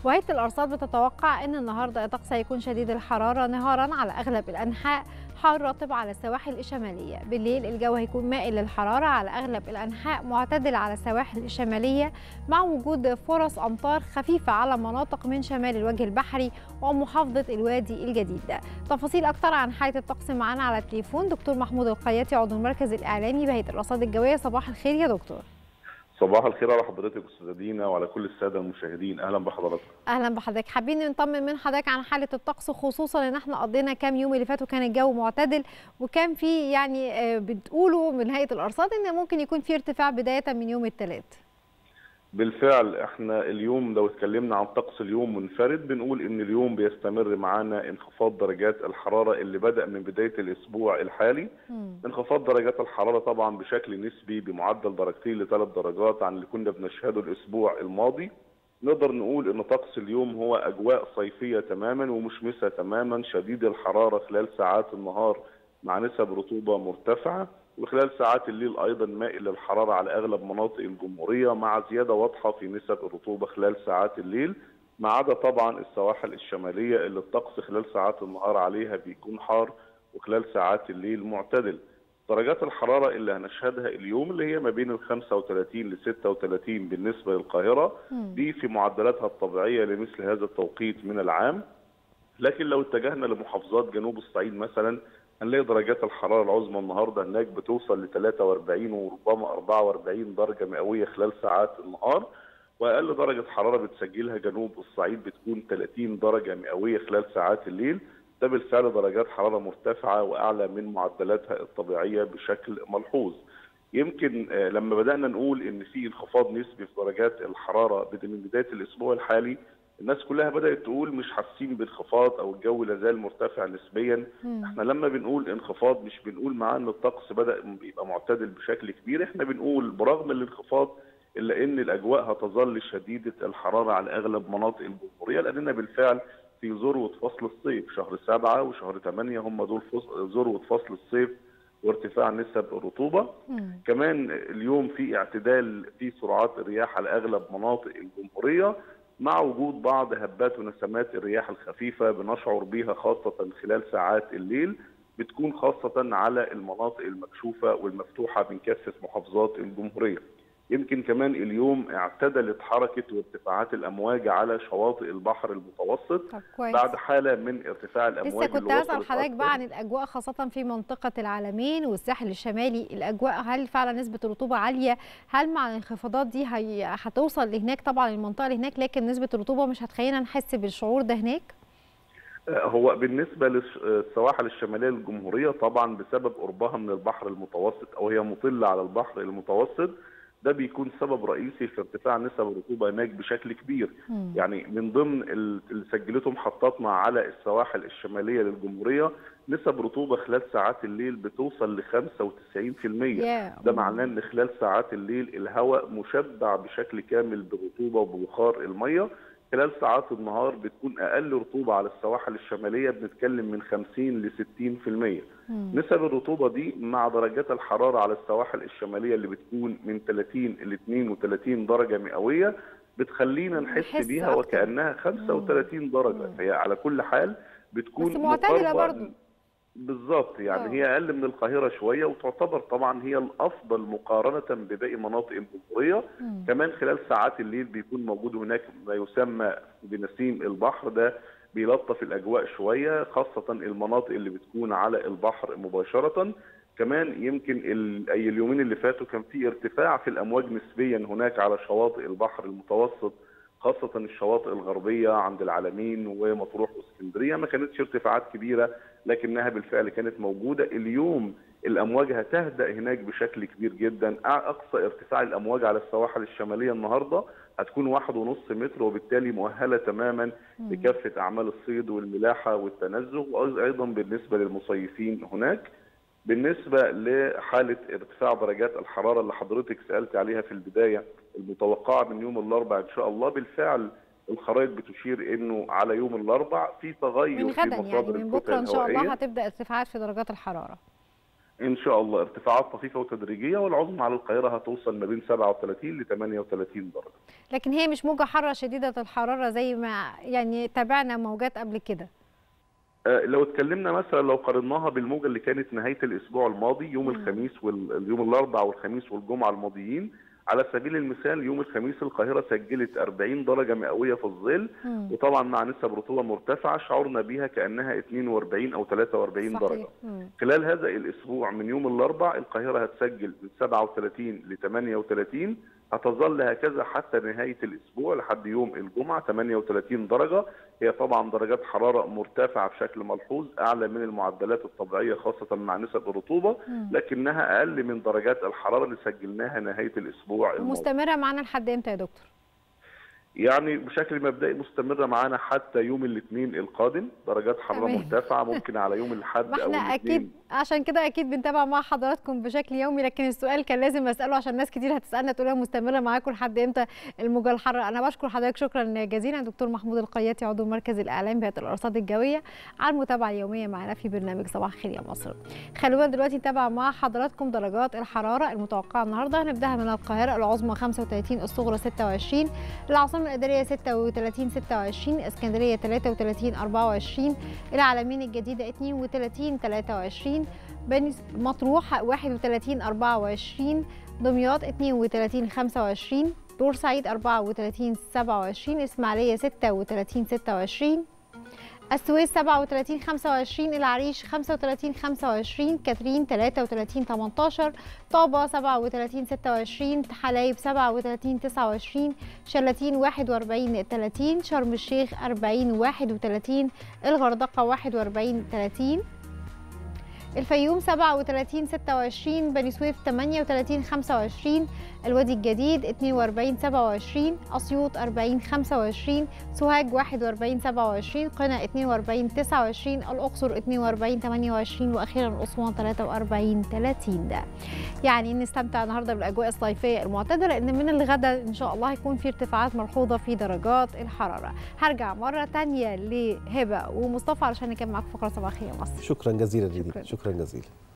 وهيئة الأرصاد بتتوقع أن النهاردة الطقس هيكون شديد الحرارة نهارا على أغلب الأنحاء حار رطب على السواحل الشمالية بالليل الجو هيكون مائل للحرارة على أغلب الأنحاء معتدل على السواحل الشمالية مع وجود فرص أمطار خفيفة على مناطق من شمال الوجه البحري ومحافظة الوادي الجديد تفاصيل أكتر عن حالة الطقس معنا على التليفون دكتور محمود القياتي عضو المركز الإعلامي بهيئة الأرصاد الجوية صباح الخير يا دكتور صباح الخير على حضرتك استاذه دينا وعلى كل الساده المشاهدين اهلا بحضرتك اهلا بحضرتك حابين نطمن من حضرتك عن حاله الطقس خصوصا ان احنا قضينا كام يوم اللي فاتوا كان الجو معتدل وكان في يعني بتقولوا من هيئه الارصاد ان ممكن يكون في ارتفاع بدايه من يوم الثلاث بالفعل احنا اليوم لو اتكلمنا عن طقس اليوم منفرد بنقول ان اليوم بيستمر معانا انخفاض درجات الحراره اللي بدا من بدايه الاسبوع الحالي مم. انخفاض درجات الحراره طبعا بشكل نسبي بمعدل درجتين لثلاث درجات عن اللي كنا بنشهده الاسبوع الماضي نقدر نقول ان طقس اليوم هو اجواء صيفيه تماما ومشمسه تماما شديد الحراره خلال ساعات النهار مع نسب رطوبه مرتفعه وخلال ساعات الليل ايضا مائل للحراره على اغلب مناطق الجمهوريه مع زياده واضحه في نسب الرطوبه خلال ساعات الليل ما عدا طبعا السواحل الشماليه اللي الطقس خلال ساعات النهار عليها بيكون حار وخلال ساعات الليل معتدل. درجات الحراره اللي هنشهدها اليوم اللي هي ما بين ال 35 ل 36 بالنسبه للقاهره دي في معدلاتها الطبيعيه لمثل هذا التوقيت من العام. لكن لو اتجهنا لمحافظات جنوب الصعيد مثلا هنلاقي درجات الحراره العظمى النهارده هناك بتوصل ل 43 وربما 44 درجه مئويه خلال ساعات النهار واقل درجه حراره بتسجلها جنوب الصعيد بتكون 30 درجه مئويه خلال ساعات الليل ده بالفعل درجات حراره مرتفعه واعلى من معدلاتها الطبيعيه بشكل ملحوظ. يمكن لما بدانا نقول ان في انخفاض نسبي في درجات الحراره من بدايه الاسبوع الحالي الناس كلها بدات تقول مش حاسين بانخفاض او الجو لازال مرتفع نسبيا مم. احنا لما بنقول انخفاض مش بنقول معاه ان الطقس بدا يبقى معتدل بشكل كبير احنا بنقول برغم الانخفاض الا ان الاجواء هتظل شديده الحراره على اغلب مناطق الجمهوريه لاننا بالفعل في ذروه فصل الصيف شهر سبعة وشهر ثمانية هم دول ذروه فصل الصيف وارتفاع نسب الرطوبه مم. كمان اليوم في اعتدال في سرعات الرياح على اغلب مناطق الجمهوريه مع وجود بعض هبات ونسمات الرياح الخفيفة بنشعر بها خاصة خلال ساعات الليل بتكون خاصة على المناطق المكشوفة والمفتوحة من كافة محافظات الجمهورية يمكن كمان اليوم اعتدلت حركة وارتفاعات الأمواج على شواطئ البحر المتوسط بعد حالة من ارتفاع الأمواج لسه كنت أسأل حضرتك بقى عن الأجواء خاصة في منطقة العالمين والساحل الشمالي الأجواء هل فعلا نسبة الرطوبة عالية هل مع الانخفاضات دي هي هتوصل لهناك طبعا المنطقة اللي هناك لكن نسبة الرطوبة مش هتخلينا نحس بالشعور ده هناك؟ هو بالنسبة للسواحل الشمالية للجمهورية طبعا بسبب قربها من البحر المتوسط أو هي مطلة على البحر المتوسط ده بيكون سبب رئيسي في ارتفاع نسب الرطوبه هناك بشكل كبير مم. يعني من ضمن اللي سجلته محطاتنا على السواحل الشماليه للجمهوريه نسب رطوبه خلال ساعات الليل بتوصل ل 95% yeah. ده معناه ان خلال ساعات الليل الهواء مشبع بشكل كامل بالرطوبه وببخار الميه خلال ساعات النهار بتكون اقل رطوبه على السواحل الشماليه بنتكلم من 50 ل 60% مم. نسب الرطوبه دي مع درجات الحراره على السواحل الشماليه اللي بتكون من 30 ل 32 درجه مئويه بتخلينا نحس بيها أكتر. وكانها 35 مم. درجه فهي على كل حال بتكون بس معتدله برضه بالظبط يعني أوه. هي اقل من القاهره شويه وتعتبر طبعا هي الافضل مقارنه بباقي مناطق الجمهوريه كمان خلال ساعات الليل بيكون موجود هناك ما يسمى بنسيم البحر ده بيلطف الاجواء شويه خاصه المناطق اللي بتكون على البحر مباشره كمان يمكن اي اليومين اللي فاتوا كان في ارتفاع في الامواج نسبيا هناك على شواطئ البحر المتوسط خاصة الشواطئ الغربية عند العلمين ومطروح واسكندرية ما كانتش ارتفاعات كبيرة لكنها بالفعل كانت موجودة اليوم الأمواج هتهدأ هناك بشكل كبير جدا أقصى ارتفاع الأمواج على السواحل الشمالية النهاردة هتكون واحد ونص متر وبالتالي مؤهلة تماما لكافة أعمال الصيد والملاحة والتنزه وأيضا بالنسبة للمصيفين هناك بالنسبة لحالة ارتفاع درجات الحرارة اللي حضرتك سألت عليها في البداية المتوقعة من يوم الأربعاء إن شاء الله بالفعل الخرائط بتشير انه على يوم الاربعاء في تغير من غدا في يعني من بكره ان شاء الله هتبدا ارتفاعات في درجات الحراره ان شاء الله ارتفاعات طفيفه وتدريجيه والعظمى على القاهره هتوصل ما بين 37 ل 38 درجه لكن هي مش موجه حاره شديده الحراره زي ما يعني تابعنا موجات قبل كده لو اتكلمنا مثلا لو قارناها بالموجه اللي كانت نهايه الاسبوع الماضي يوم الخميس واليوم الاربعاء والخميس والجمعه الماضيين على سبيل المثال يوم الخميس القاهره سجلت 40 درجه مئويه في الظل مم. وطبعا مع نسب رطوبه مرتفعه شعرنا بها كانها 42 او 43 صحيح. درجه مم. خلال هذا الاسبوع من يوم الاربعاء القاهره هتسجل من 37 ل 38 هتظل هكذا حتى نهايه الاسبوع لحد يوم الجمعه 38 درجه هي طبعا درجات حراره مرتفعه بشكل ملحوظ اعلى من المعدلات الطبيعيه خاصه مع نسب الرطوبه مم. لكنها اقل من درجات الحراره اللي سجلناها نهايه الاسبوع الماضي مستمره معانا لحد امتى يا دكتور يعني بشكل مبدئي مستمره معانا حتى يوم الاثنين القادم درجات حراره تمام. مرتفعه ممكن على يوم الاحد ما او احنا الاثنين اكيد عشان كده اكيد بنتابع مع حضراتكم بشكل يومي لكن السؤال كان لازم اساله عشان ناس كتير هتسالنا تقول انا مستمره معاكم لحد امتى الموجه الحاره انا بشكر حضرتك شكرا جزيلا دكتور محمود القياتي عضو مركز الاعلام بهيئه الارصاد الجويه على المتابعه اليوميه معنا في برنامج صباح الخير يا مصر خلونا دلوقتي نتابع مع حضراتكم درجات الحراره المتوقعه النهارده هنبداها من القاهره العظمى 35 الصغرى 26 العاصمه الاداريه 36 26 اسكندريه 33 24 العلمين الجديده 32 23 بني مطروح 31 24 دمياط 32 25 بورسعيد 34 27 اسماعيليه 36 26 السويس 37 25 العريش 35 25 كاترين 33 18 طابة 37 26 حلايب 37 29 شلاتين 41 30 شرم الشيخ 40 31 الغردقة 41 30 الفيوم 37 26 بني سويف 38 25 الوادي الجديد 42 27 اسيوط 40 25 سوهاج 41 27 قنا 42 29 الاقصر 42 28 واخيرا اسوان 43 30 ده يعني نستمتع النهارده بالاجواء الصيفيه المعتدله لان من الغدا ان شاء الله هيكون في ارتفاعات ملحوظه في درجات الحراره هرجع مره ثانيه لهبه ومصطفى علشان نكمل معاكم فقره صباح الخير يا مصر شكرا جزيلا ليدي شكراً. شكرا جزيلا